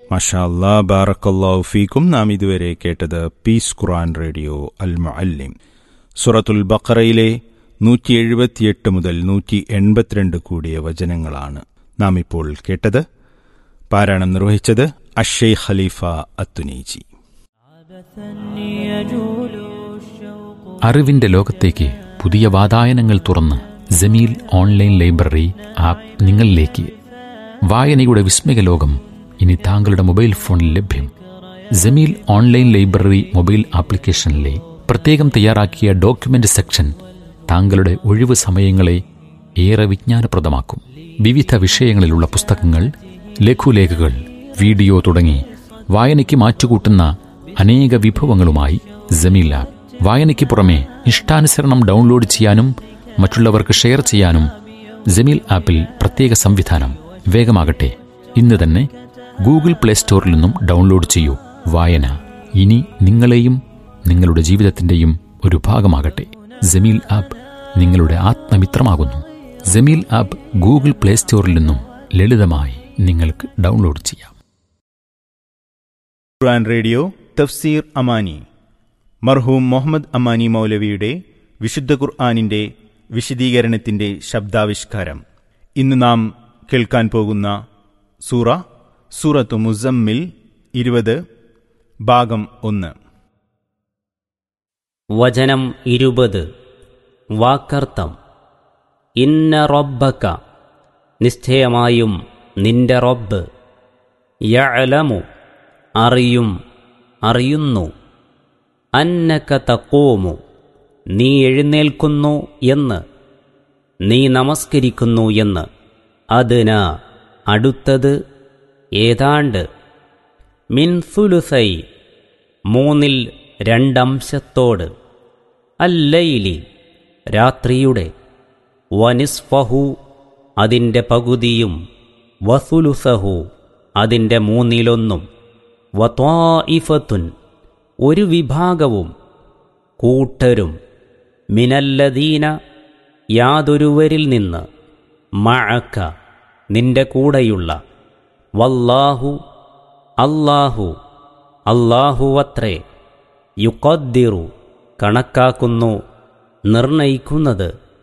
മഷാ അല്ലാ ബാറക്കല്ലാഹു ഫീക്കും നാം ഇതുവരെ കേട്ടത് പീസ് ഖുറാൻ റേഡിയോ അൽ മുഅല്ലിം സുറത്തുൽ ബഖറയിലെ നൂറ്റി എഴുപത്തിയെട്ട് മുതൽ നൂറ്റി എൺപത്തിരണ്ട് കൂടിയ വചനങ്ങളാണ് നാം ഇപ്പോൾ കേട്ടത് പാരായണം നിർവഹിച്ചത് അഷേ ഖലീഫ അത്തുനീജി അറിവിന്റെ ലോകത്തേക്ക് പുതിയ വാതായനങ്ങൾ തുറന്ന് ജമീൽ ഓൺലൈൻ ലൈബ്രറി ആപ്പ് നിങ്ങളിലേക്ക് വായനയുടെ വിസ്മയ ലോകം ഇനി താങ്കളുടെ മൊബൈൽ ഫോണിൽ ലഭ്യം ജമീൽ ഓൺലൈൻ ലൈബ്രറി മൊബൈൽ ആപ്ലിക്കേഷനിലെ പ്രത്യേകം തയ്യാറാക്കിയ ഡോക്യുമെന്റ് സെക്ഷൻ താങ്കളുടെ ഒഴിവ് സമയങ്ങളെ ഏറെ വിജ്ഞാനപ്രദമാക്കും വിവിധ വിഷയങ്ങളിലുള്ള പുസ്തകങ്ങൾ ലഘുലേഖകൾ വീഡിയോ തുടങ്ങി വായനയ്ക്ക് മാറ്റുകൂട്ടുന്ന അനേക വിഭവങ്ങളുമായി ജമീൽ ആപ്പ് വായനയ്ക്ക് പുറമെ ഇഷ്ടാനുസരണം ഡൗൺലോഡ് ചെയ്യാനും മറ്റുള്ളവർക്ക് ഷെയർ ചെയ്യാനും ജമീൽ ആപ്പിൽ പ്രത്യേക സംവിധാനം വേഗമാകട്ടെ ഇന്ന് തന്നെ ഗൂഗിൾ പ്ലേ സ്റ്റോറിൽ നിന്നും ഡൗൺലോഡ് ചെയ്യൂ വായന ഇനി നിങ്ങളെയും നിങ്ങളുടെ ജീവിതത്തിന്റെയും ഒരു ഭാഗമാകട്ടെ ജമീൽ ആപ്പ് നിങ്ങളുടെ ആത്മമിത്രമാകുന്നു ജമീൽ ആപ്പ് ഗൂഗിൾ പ്ലേ സ്റ്റോറിൽ നിന്നും ലളിതമായി നിങ്ങൾക്ക് ഡൗൺലോഡ് ചെയ്യാം ഖുറാൻ റേഡിയോ തഫ്സീർ അമാനി മർഹൂം മുഹമ്മദ് അമാനി മൗലവിയുടെ വിശുദ്ധ ഖുർആാനിന്റെ വിശദീകരണത്തിന്റെ ശബ്ദാവിഷ്കാരം ഇന്ന് നാം കേൾക്കാൻ പോകുന്ന സൂറ സൂറത്തു മുസമ്മിൽ ഇരുപത് ഭാഗം ഒന്ന് വചനം ഇരുപത് വാക്കർത്ഥം ഇന്ന റബ്ബക്ക നിശ്ചയമായും നിന്റെ റബ്ബ് യഅലമു അറിയും അറിയുന്നു അന്നക തക്കോമു നീ എഴുന്നേൽക്കുന്നു എന്ന് നീ നമസ്കരിക്കുന്നു എന്ന് അതിന അടുത്തത് ഏതാണ്ട് മിൻസുലുസൈ മൂന്നിൽ രണ്ടംശത്തോട് അല്ലയിലി രാത്രിയുടെ വനിസ്ഫഹു അതിൻ്റെ പകുതിയും വസുലുസഹു അതിൻ്റെ മൂന്നിലൊന്നും വത്വായിഫത്തുൻ ഒരു വിഭാഗവും കൂട്ടരും മിനല്ലദീന യാതൊരുവരിൽ നിന്ന് മഴക്ക നിന്റെ കൂടെയുള്ള വല്ലാഹു അല്ലാഹു അല്ലാഹുവത്രേ യുക്കദ്ദിറു കണക്കാക്കുന്നു നിർണയിക്കുന്നത്